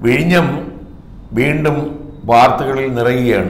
വിഴിഞ്ഞം വീണ്ടും വാർത്തകളിൽ നിറയുകയാണ്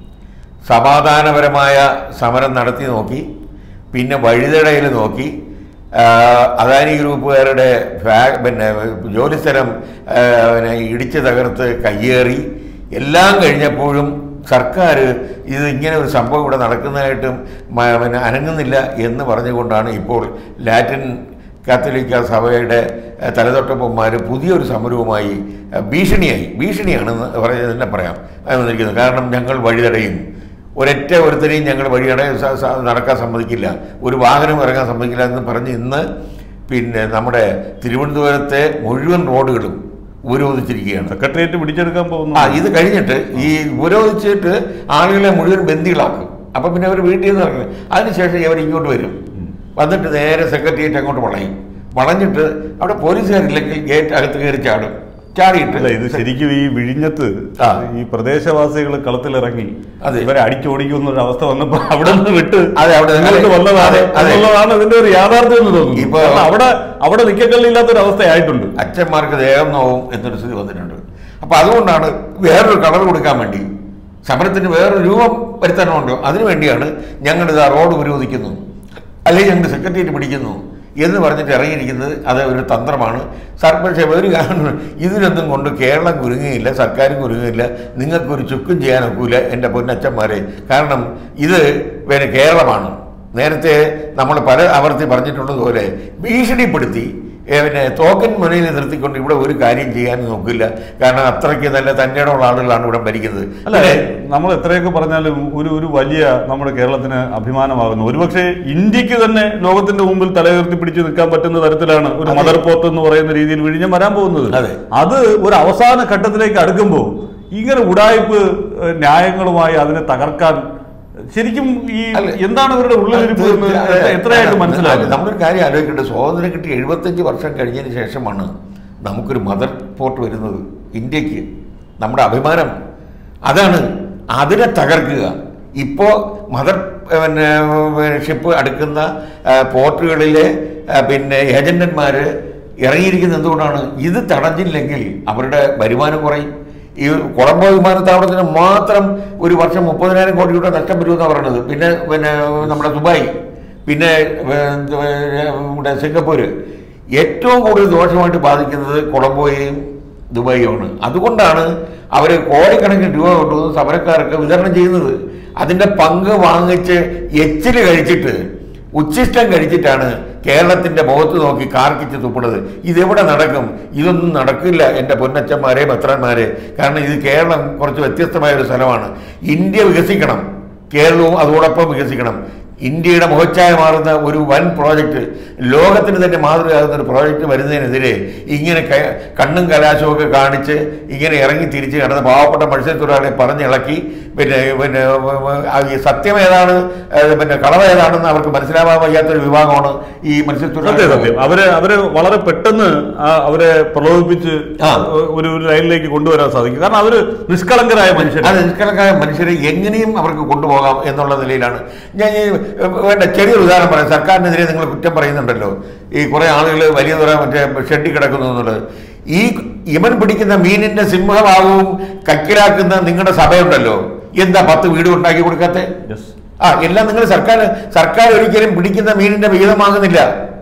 സമാധാനപരമായ സമരം നടത്തി നോക്കി പിന്നെ വഴിതടയിൽ നോക്കി ആ, അദാനി ഗ്രൂപ്പുകാരുടെ ഫാ- പിന്നെ ജോലിസ്ഥലം ആ, പിന്നെ ഇടിച്ച് തകർത്ത് കയ്യേറി എല്ലാം കഴിഞ്ഞപ്പോഴും സർക്കാർ ഇത് ഇങ്ങനെ ഒരു സംഭവം ഇവിടെ നടക്കുന്നതായിട്ടും മ- പിന്നെ അനങ്ങുന്നില്ല എന്ന് പറഞ്ഞുകൊണ്ടാണ് ഇപ്പോൾ ലാറ്റിൻ കാത്തലിക്ക സഭയുടെ ഏഹ്, തലതൊട്ടപ്പന്മാർ പുതിയൊരു സമരവുമായി ഏഹ്, ഭീഷണിയായി ഭീഷണിയാണെന്ന് പറയുന്നത് തന്നെ പറയാം അത് വന്നിരിക്കുന്നത് കാരണം ഞങ്ങൾ വഴിതടയും ഒരൊറ്റ ഒരുത്തരെയും ഞങ്ങൾ വഴിയട സ- സ- നടക്കാൻ സമ്മതിക്കില്ല ഒരു വാഹനം ഇറങ്ങാൻ സമ്മതിക്കില്ല എന്ന് പറഞ്ഞ് ഇന്ന് പിന്നെ നമ്മുടെ തിരുവനന്തപുരത്തെ മുഴുവൻ റോഡുകളും ഉപരോധിച്ചിരിക്കുകയാണ് സെക്രട്ടേറിയറ്റ് പിടിച്ചെടുക്കാൻ പോകുന്നു ആ ഇത് കഴിഞ്ഞിട്ട് ഈ ഉപരോധിച്ചിട്ട് ആളുകളെ മുഴുവൻ ബന്ദികളാക്കും അപ്പം പിന്നെ അവർ വീട്ടിൽ നിന്ന് ഇറങ്ങും അതിനുശേഷം ഇവർ ഇങ്ങോട്ട് വരും വന്നിട്ട് നേരെ സെക്രട്ടേറിയറ്റ് അങ്ങോട്ട് വളയും വളഞ്ഞിട്ട് അവിടെ പോലീസുകാരില്ലെങ്കിൽ ഗേറ്റ് അകത്ത് കയറി ചാടും ചാടിയിട്ട് അല്ല ഇത് ശരിക്കും ഈ വിഴിഞ്ഞത്ത് ആ. ഈ പ്രദേശവാസികൾ കളത്തിലിറങ്ങി അതെ. ഇവരെ അടിച്ചോടിക്കുന്ന ഒരു അവസ്ഥ വന്നപ്പോ അവിടെ നിന്ന് വിട്ട് അതെ, അവിടെ നിന്ന് നിങ്ങൾക്ക് വന്നതാണ് അതെ, അതെ. എന്നുള്ളതാണ് ഇതിന്റെ ഒരു യാഥാർത്ഥ്യം എന്ന് തോന്നുന്നു ഇപ്പൊ- കാരണം അവിടെ അവിടെ നിക്കക്കള്ളില്ലാത്ത ഒരു അവസ്ഥയായിട്ടുണ്ട് അച്ഛന്മാർക്ക് ദേഹം നോവും എന്നൊരു സ്ഥിതി വന്നിട്ടുണ്ട് അപ്പം അതുകൊണ്ടാണ് വേറൊരു കളർ കൊടുക്കാൻ വേണ്ടി സമരത്തിന് വേറൊരു രൂപം വരുത്തണമുണ്ടോ അതിനു വേണ്ടിയാണ് ഞങ്ങളിത് ആ റോഡ് ഉപരോധിക്കുന്നു അല്ലെങ്കിൽ ഞങ്ങൾ സെക്രട്ടേറിയറ്റ് പിടിക്കുന്നു എന്ന് പറഞ്ഞിട്ട് ഇറങ്ങിയിരിക്കുന്നത് അത് ഒരു തന്ത്രമാണ് സർ പക്ഷേ ഒരു കാരണം ഇതിനൊന്നും കൊണ്ട് കേരളം കുരുങ്ങുകയില്ല സർക്കാരും കുരുങ്ങുകയില്ല നിങ്ങൾക്കൊരു ചുക്കും ചെയ്യാനൊക്കില്ല എൻ്റെ പൊന്നച്ചന്മാരെ കാരണം ഇത് പിന്നെ കേരളമാണ് നേരത്തെ നമ്മൾ പല ആവർത്തി പറഞ്ഞിട്ടുള്ളതുപോലെ ഭീഷണിപ്പെടുത്തി ഏ, പിന്നെ തോക്കൻ മുനയിൽ നിർത്തിക്കൊണ്ട് ഇവിടെ ഒരു കാര്യം ചെയ്യാൻ നോക്കില്ല കാരണം അത്രയ്ക്ക് നല്ല തൻ്റെ ഇടമുള്ള ആളുകളാണ് ഇവിടെ ഭരിക്കുന്നത് അല്ല നമ്മൾ എത്രയൊക്കെ പറഞ്ഞാലും ഒരു ഒരു വലിയ നമ്മുടെ കേരളത്തിന് അഭിമാനമാകുന്നു ഒരുപക്ഷെ ഇന്ത്യക്ക് തന്നെ ലോകത്തിന്റെ മുമ്പിൽ തലയുയർത്തി പിടിച്ചു നിൽക്കാൻ പറ്റുന്ന തരത്തിലാണ് ഒരു അതെ. മദർ പോർട്ട് എന്ന് പറയുന്ന രീതിയിൽ വിഴിഞ്ഞം വരാൻ പോകുന്നത് അതെ. അത് ഒരു അവസാന ഘട്ടത്തിലേക്ക് അടുക്കുമ്പോൾ ഇങ്ങനെ ഉടായ്പ് ഏഹ്, ന്യായങ്ങളുമായി അതിനെ തകർക്കാൻ ശരിക്കും ഈ അല്ല. എന്താണ് ഇവരുടെ ഉള്ളിലിരിപ്പ് എന്ന് അതെ, എത്രയായിട്ട് അല്ല, മനസ്സിലാകും നമ്മളൊരു കാര്യം ആലോചിക്കേണ്ടത് സ്വാതന്ത്ര്യം കിട്ടി എഴുപത്തഞ്ച് വർഷം കഴിഞ്ഞതിന് ശേഷമാണ് നമുക്കൊരു മദർ പോർട്ട് വരുന്നത് ഇന്ത്യക്ക് നമ്മുടെ അഭിമാനം അതാണ് അതിനെ തകർക്കുക ഇപ്പോൾ മദർ പിന്നെ ഷിപ്പ് അടുക്കുന്ന ആ, പോർട്ടുകളിലെ ആ, പിന്നെ ഏജന്റന്മാർ ഇറങ്ങിയിരിക്കുന്നത് എന്തുകൊണ്ടാണ് ഇത് തടഞ്ഞില്ലെങ്കിൽ അവരുടെ വരുമാനം കുറയും ഈ കൊളംബോ വിമാനത്താവളത്തിന് മാത്രം ഒരു വർഷം മുപ്പതിനായിരം കോടി രൂപ നഷ്ടം വരുമെന്നാണ് പറയുന്നത് പിന്നെ പിന്നെ നമ്മുടെ ദുബായ് പിന്നെ ഏർ, നമ്മുടെ സിംഗപ്പൂര് ഏറ്റവും കൂടുതൽ ദോഷമായിട്ട് ബാധിക്കുന്നത് കൊളംബോയെയും ദുബായിയുമാണ് അതുകൊണ്ടാണ് അവർ കോടിക്കണക്കിന് രൂപ കൊണ്ടുവന്ന് സമരക്കാർക്ക് വിതരണം ചെയ്യുന്നത് അതിൻ്റെ പങ്ക് വാങ്ങിച്ച് എച്ചിൽ കഴിച്ചിട്ട് ഉച്ഛിഷ്ടം കഴിച്ചിട്ടാണ് കേരളത്തിന്റെ മുഖത്ത് നോക്കി കാർക്കിച്ച് തുപ്പുന്നത് ഇതെവിടെ നടക്കും ഇതൊന്നും നടക്കില്ല എൻ്റെ പൊന്നച്ചന്മാരെ ഭദ്രന്മാരെ കാരണം ഇത് കേരളം കുറച്ച് വ്യത്യസ്തമായ ഒരു സ്ഥലമാണ് ഇന്ത്യ വികസിക്കണം കേരളവും അതോടൊപ്പം വികസിക്കണം ഇന്ത്യയുടെ മുഖച്ഛായ മാറുന്ന ഒരു വൻ പ്രോജക്റ്റ് ലോകത്തിന് തന്നെ മാതൃകയാകുന്ന ഒരു പ്രോജക്റ്റ് വരുന്നതിനെതിരെ ഇങ്ങനെ ക- കണ്ണും കലാശവും ഒക്കെ കാണിച്ച് ഇങ്ങനെ ഇറങ്ങി തിരിച്ച് കിടന്ന പാവപ്പെട്ട മത്സ്യത്തൊഴിലാളികളെ പറഞ്ഞിളക്കി പിന്നെ പിന്നെ ആ ഈ സത്യം ഏതാണ് ഏഹ് പിന്നെ കളവ് ഏതാണെന്ന് അവർക്ക് മനസ്സിലാവാൻ വയ്യാത്തൊരു വിഭാഗമാണ് ഈ സത്യം മത്സ്യത്തൊഴിലാളികൾ സത്യം അവരെ അവരെ വളരെ പെട്ടെന്ന് ആ അവരെ പ്രലോഭിപ്പിച്ച് ആ. ഒരു ഒരു ലൈനിലേക്ക് കൊണ്ടുവരാൻ സാധിക്കും കാരണം അവര് നിഷ്കളങ്കരായ മനുഷ്യരാണ് അത് നിഷ്കളങ്കായ മനുഷ്യരെ എങ്ങനെയും അവർക്ക് കൊണ്ടുപോകാം എന്നുള്ള നിലയിലാണ് ഞാൻ ഈ വേണ്ട ചെറിയൊരു ഉദാഹരണം പറയാം സർക്കാരിനെതിരെ നിങ്ങൾ കുറ്റം പറയുന്നുണ്ടല്ലോ ഈ കുറേ ആളുകൾ വലിയ തുറ മറ്റേ ഷെഡിൽ കിടക്കുന്നു എന്നുള്ളത് ഈ ഇവൻ പിടിക്കുന്ന മീനിന്റെ സിംഹഭാഗവും കക്കിലാക്കുന്ന നിങ്ങളുടെ സഭയുണ്ടല്ലോ എന്താ പത്ത് വീട് ഉണ്ടാക്കി കൊടുക്കാത്തെ യെസ് ആ എല്ലാം നിങ്ങൾ സർക്കാർ സർക്കാർ ഒരിക്കലും പിടിക്കുന്ന മീനിന്റെ വിഹിതമാകുന്നില്ല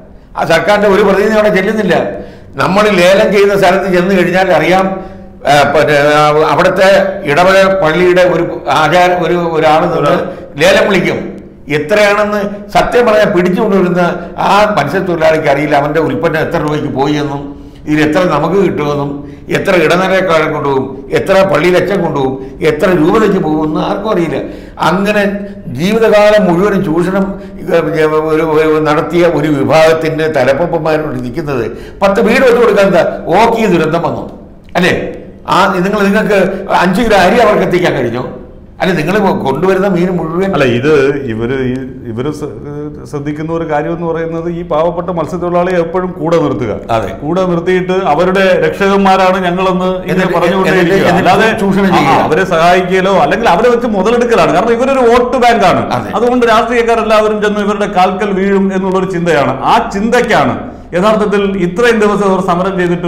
ആ സർക്കാരിന്റെ ഒരു പ്രതിനിധി അവിടെ ചെല്ലുന്നില്ല നമ്മൾ ലേലം ചെയ്യുന്ന സ്ഥലത്ത് ചെന്ന് കഴിഞ്ഞാൽ അറിയാം ആ, പിന്നെ, ആ, അവിടുത്തെ ഇടവക പള്ളിയുടെ ഒരു ആചാര ഒരു ഒരാൾ നിന്ന് ലേലം വിളിക്കും എത്രയാണെന്ന് സത്യം പറഞ്ഞാൽ പിടിച്ചുകൊണ്ടുവരുന്ന ആ മത്സ്യത്തൊഴിലാളിക്ക് അറിയില്ല അവന്റെ ഉൽപ്പന്നം എത്ര രൂപയ്ക്ക് പോയി എന്നും ഇതിൽ എത്ര നമുക്ക് കിട്ടുമെന്നും എത്ര ഇടനിലക്കാരൻ കൊണ്ടുപോകും എത്ര പള്ളിയിലച്ഛൻ കൊണ്ടുപോകും എത്ര രൂപ വെച്ച് പോകുമെന്ന് ആർക്കും അറിയില്ല അങ്ങനെ ജീവിതകാലം മുഴുവനും ചൂഷണം ഇത് ഒരു ഒരു നടത്തിയ ഒരു വിഭാഗത്തിന്റെ തലപ്പന്മാരോട് നിൽക്കുന്നത് പത്ത് വീട് വെച്ച് കൊടുക്കാൻ എന്താ ഓക്കി ദുരന്തം വന്നു അല്ലേ ആ നിങ്ങൾ നിങ്ങൾക്ക് അഞ്ച് കിലോ അരി അവർക്ക് എത്തിക്കാൻ കഴിഞ്ഞു അല്ലെ നിങ്ങൾ കൊണ്ടുവരുന്ന മീൻ മുഴുവൻ അല്ല ഇത് ഇവര് ഈ- ഇവര് സ- ശ്രദ്ധിക്കുന്ന ഒരു കാര്യം എന്ന് പറയുന്നത് ഈ പാവപ്പെട്ട മത്സ്യത്തൊഴിലാളിയെ എപ്പോഴും കൂടെ നിർത്തുക അതെ. കൂടെ നിർത്തിയിട്ട് അവരുടെ രക്ഷകന്മാരാണ് ഞങ്ങളെന്ന് ഇങ്ങനെ എന്നിട്ട് പറഞ്ഞുകൊണ്ടേയിരിക്കുക എന്നിട്ട് അല്ലാതെ ചൂഷണം ആ, ചെയ്യുക. അവരെ സഹായിക്കലോ അല്ലെങ്കിൽ അവരെ വെച്ച് മുതലെടുക്കലാണ് കാരണം ഇവരൊരു വോട്ട് ബാങ്കാണ് അതെ. അതുകൊണ്ട് രാഷ്ട്രീയക്കാരെല്ലാവരും ചെന്ന് ഇവരുടെ കാൽക്കൽ വീഴും എന്നുള്ളൊരു ചിന്തയാണ് ആ ചിന്തയ്ക്കാണ് യഥാർത്ഥത്തിൽ ഇത്രയും ദിവസം അവർ സമരം ചെയ്തിട്ടും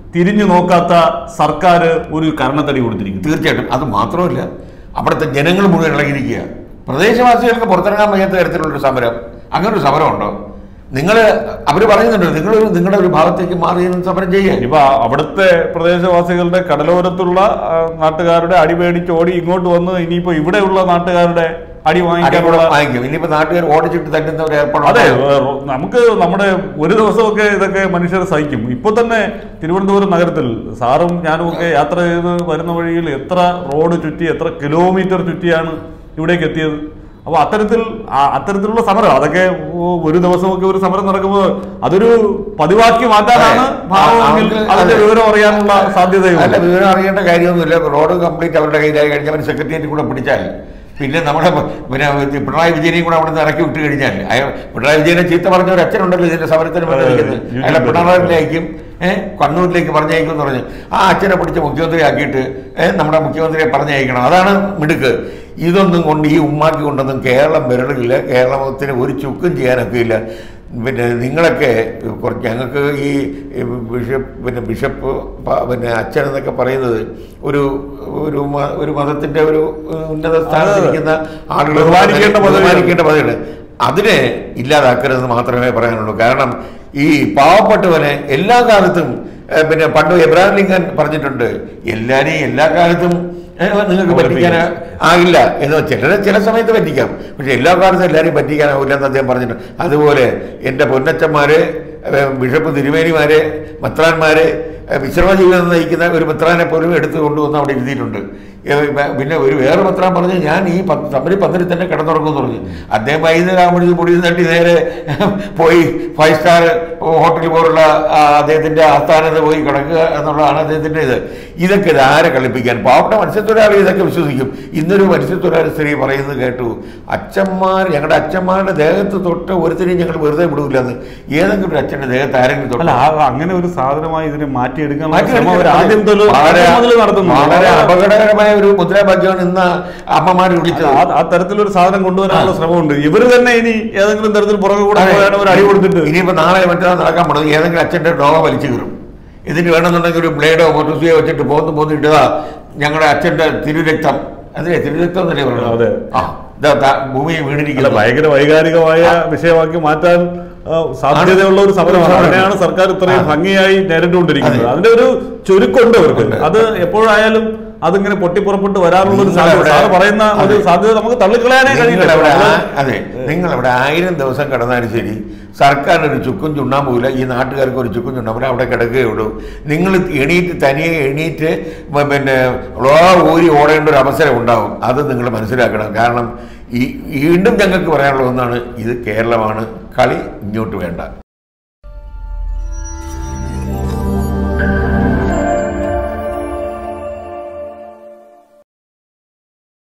തിരിഞ്ഞു നോക്കാത്ത സർക്കാർ ഒരു കരണത്തടി കൊടുത്തിരിക്കുന്നു തീർച്ചയായിട്ടും അത് മാത്രമല്ല അവിടുത്തെ ജനങ്ങൾ മുഴുവൻ ഇളകിയിരിക്കുക പ്രദേശവാസികൾക്ക് പുറത്തിറങ്ങാൻ വയ്യാത്ത തരത്തിലുള്ളൊരു സമരം അങ്ങനെ ഒരു സമരം ഉണ്ടോ നിങ്ങൾ അവർ പറയുന്നുണ്ട് നിങ്ങളൊരു നിങ്ങളുടെ ഒരു ഭാഗത്തേക്ക് മാറി നിന്ന് സമരം ചെയ്യുക ഇനിയിപ്പോ അവിടുത്തെ പ്രദേശവാസികളുടെ കടലോരത്തുള്ള ആ, നാട്ടുകാരുടെ അടി പേടിച്ച് ഓടി ഇങ്ങോട്ട് വന്ന് ഇനിയിപ്പോ ഇവിടെയുള്ള നാട്ടുകാരുടെ അടി വാങ്ങിക്കാനുള്ള വാങ്ങിക്കും ഇനിയിപ്പോ നാട്ടുകാർ ഓടിച്ചിട്ട് തട്ടുന്ന ഒരു ഏർപ്പാട് അതെ ഏഹ്, നമുക്ക് നമ്മുടെ ഒരു ദിവസമൊക്കെ ഇതൊക്കെ മനുഷ്യർ സഹിക്കും ഇപ്പൊ തന്നെ തിരുവനന്തപുരം നഗരത്തിൽ സാറും ഞാനും ഒക്കെ യാത്ര ചെയ്ത് വരുന്ന വഴിയിൽ എത്ര റോഡ് ചുറ്റി എത്ര കിലോമീറ്റർ ചുറ്റിയാണ് ഇവിടേക്ക് എത്തിയത് അപ്പൊ അത്തരത്തിൽ ആ- അത്തരത്തിലുള്ള സമരം അതൊക്കെ ഓ- ഒരു ദിവസമൊക്കെ ഒരു സമരം നടക്കുമ്പോൾ അതൊരു പതിവാക്കി മാറ്റാനാണ് അതെ. ഭാവമെങ്കിൽ അവർക്ക് അതിന്റെ അതെ. വിവരം അറിയാനുള്ള അല്ല സാധ്യതയുണ്ട് വിവരം അറിയേണ്ട കാര്യമൊന്നുമില്ല റോഡ് കംപ്ലീറ്റ് അവരുടെ കയ്യിലായി കഴിഞ്ഞാൽ അവർ സെക്രട്ടേറിയറ്റ് കൂടെ പിടിച്ചാൽ പിന്നെ നമ്മുടെ പിന്നെ പിണറായി വിജയനെയും കൂടെ അവിടെ നിന്ന് ഇറക്കി വിട്ട് കഴിഞ്ഞാൽ അയാൾ പിണറായി വിജയനെ ചീത്ത പറഞ്ഞ ഒരു അച്ഛനുണ്ടല്ലോ ഇതിന്റെ സമരത്തിന് വന്നിരിക്കുന്നത് അതെ, അയാളെ യൂട്യൂബിൽ. പിണറായിലേക്കും ഏഹ് കണ്ണൂരിലേക്ക് പറഞ്ഞയക്കും എന്ന് പറഞ്ഞു ആ അച്ഛനെ പിടിച്ച് മുഖ്യമന്ത്രി ആക്കിയിട്ട് ഏഹ് നമ്മുടെ മുഖ്യമന്ത്രിയെ പറഞ്ഞയക്കണം അതാണ് മിടുക്ക് ഇതൊന്നും കൊണ്ട് ഈ ഉമ്മാക്കി കൊണ്ടൊന്നും കേരളം വിരളില്ല കേരളത്തിന് ഒരു ചുക്കും ചെയ്യാനൊക്കെ ഇല്ല പിന്നെ നിങ്ങളൊക്കെ കുറച്ച് ഞങ്ങൾക്ക് ഈ ബിഷപ്പ് പിന്നെ ബിഷപ്പ് പ- പിന്നെ അച്ഛൻ എന്നൊക്കെ പറയുന്നത് ഒരു ഒരു മ- ഒരു മതത്തിന്റെ ഒരു ഉന്നത സ്ഥാനത്തിരിക്കുന്ന ആളുകൾ ബഹുമാനിക്കേണ്ട പദവിയാണ്. ബഹുമാനിക്കേണ്ട പദവിയാണ് അതിനെ ഇല്ലാതാക്കരുതെന്ന് മാത്രമേ പറയാനുള്ളൂ കാരണം ഈ പാവപ്പെട്ടവനെ എല്ലാ കാലത്തും ഏഹ്, പിന്നെ പണ്ട് എബ്രാഹിം ലിങ്കൻ പറഞ്ഞിട്ടുണ്ട് എല്ലാരെയും എല്ലാ കാലത്തും ഏഹ്, നിങ്ങൾക്ക് പറ്റിക്കാൻ ആകില്ല എന്ന് ചിലരെ ചില സമയത്ത് പറ്റിക്കാം പക്ഷെ എല്ലാ കാലത്തും എല്ലാവരെയും പറ്റിക്കാനാവില്ല എന്ന് അദ്ദേഹം പറഞ്ഞിട്ടുണ്ട് അതുപോലെ എൻ്റെ പൊന്നച്ചന്മാര് ഏഹ്, ബിഷപ്പ് തിരുമേനിമാരെ മെത്രാന്മാരെ ഏഹ്, വിശ്രമ ജീവിതം നയിക്കുന്ന ഒരു മെത്രാനെ പോലും എടുത്തു കൊണ്ടുവന്ന് അവിടെ എഴുതിയിട്ടുണ്ട് ഏഹ്, ബ- പിന്നെ ഒരു വേറെ മെത്രാൻ പറഞ്ഞ് ഞാൻ ഈ പത്ത് തമ്മിൽ പന്തലിൽ തന്നെ കിടന്നുറങ്ങുമെന്ന് പറഞ്ഞു അദ്ദേഹം വൈകുന്നേരം ആകുമ്പോഴേക്ക് പൊടി തട്ടി നേരെ പോയി ഫൈവ് സ്റ്റാർ ഹോട്ടൽ പോലുള്ള ആ, അദ്ദേഹത്തിന്റെ ആസ്ഥാനത്ത് പോയി കിടക്കുക എന്നുള്ളതാണ് അദ്ദേഹത്തിന്റെ ഇത് ഇതൊക്കെ ഇത് ആരെ കളിപ്പിക്കാൻ പാവപ്പെട്ട മത്സ്യത്തൊഴിലാളി ഇതൊക്കെ വിശ്വസിക്കും ഇന്നൊരു മത്സ്യത്തൊഴിലാളി സ്ത്രീ പറയുന്നത് കേട്ടു അച്ഛന്മാർ ഞങ്ങളുടെ അച്ഛന്മാരുടെ ദേഹത്ത് തൊട്ട് ഒരുത്തരെയും ഞങ്ങൾ വെറുതെ വിടൂലെന്ന് ഏതെങ്കിലും ഒരു അച്ഛന്റെ ദേഹത്ത് ആരെങ്കിലും തൊട്ട് അല്ല ആ- അങ്ങനെ ഒരു സാധനമായി ഇതിനെ മാറ്റിയെടുക്കാൻ മാറ്റിയെടുക്കാൻ ശ്രമം അവർ ആദ്യം മുതൽ വളരെ ആദ്യം മുതൽ നടത്തുന്നു വളരെ അപകടകരമായ ഒരു മുദ്രാവാക്യമാണ് ഇന്ന് അമ്മമാർ വിളിച്ചത് ആ ആ തരത്തിലൊരു സാധനം കൊണ്ടുവരാനുള്ള ശ്രമമുണ്ട് ഇവര് തന്നെ ഇനി ഏതെങ്കിലും തരത്തിൽ പുറകെ കൂടെ അതെ. പോയാണ് ഒരു അടി കൊടുത്തിട്ട് ഇനിയിപ്പോ നാളെ മറ്റന്നാൾ നടക്കാൻ പോണത് ഏതെങ്കിലും അച്ഛന്റെ ഡോഗ വലിച്ചു കീറും ഇതിന് വേണമെന്നുണ്ടെങ്കിൽ ഒരു ബ്ലേഡോ മൊട്ടോസിയോ വെച്ചിട്ട് പോന്ന് പോന്ന് ഇട്ടതാ ഞങ്ങളുടെ അച്ഛന്റെ തിരുരക്തം അതിലെ തിരുരക്തം എന്നല്ലേ അതെ. പറയുന്നത് ആ ഇതാ താ- ഭൂമിയിൽ അല്ല വീണിരിക്കുന്നത് ഭയങ്കര വൈകാരികമായ വിഷയമാക്കി മാറ്റാൻ ആ, സാധ്യതയുള്ള ഒരു സമരമാണ് സമരം. അതിനെയാണ് സർക്കാർ ഇത്രയും ആ. ഭംഗിയായി നേരിട്ടുകൊണ്ടിരിക്കുന്നത് അതെ. അതിന്റെ ഒരു ചുരുക്കമുണ്ട് അവർക്ക് ഉണ്ട്. അത് എപ്പോഴായാലും അതിങ്ങനെ പൊട്ടിപ്പുറപ്പെട്ട് വരാനുള്ള ഒരു നിങ്ങൾ സാധ്യത അവിടെ- സാറ് പറയുന്ന ഒരു അതെ. സാധ്യത നമുക്ക് തള്ളിക്കളയാനേ കഴിയില്ല നിങ്ങളവിടെ അത് ആ- അതെ നിങ്ങളവിടെ ആയിരം ദിവസം കിടന്നാലും ശരി സർക്കാരിന് ഒരു ചുക്കും ചുണ്ണാമ്പൂല ഈ നാട്ടുകാർക്ക് ഒരു ചുക്കും ചുണ്ണാമ്പൂല അവിടെ കിടക്കുകയുള്ളൂ നിങ്ങൾ എണീറ്റ് തനിയെ എണീറ്റ് മ- പിന്നെ റോ ഊരി ഓടേണ്ട ഒരു അവസരം ഉണ്ടാവും അത് നിങ്ങൾ മനസ്സിലാക്കണം കാരണം ഈ വീണ്ടും ഞങ്ങൾക്ക് പറയാനുള്ള ഒന്നാണ് ഇത് കേരളമാണ് കളി ഇങ്ങോട്ട് വേണ്ട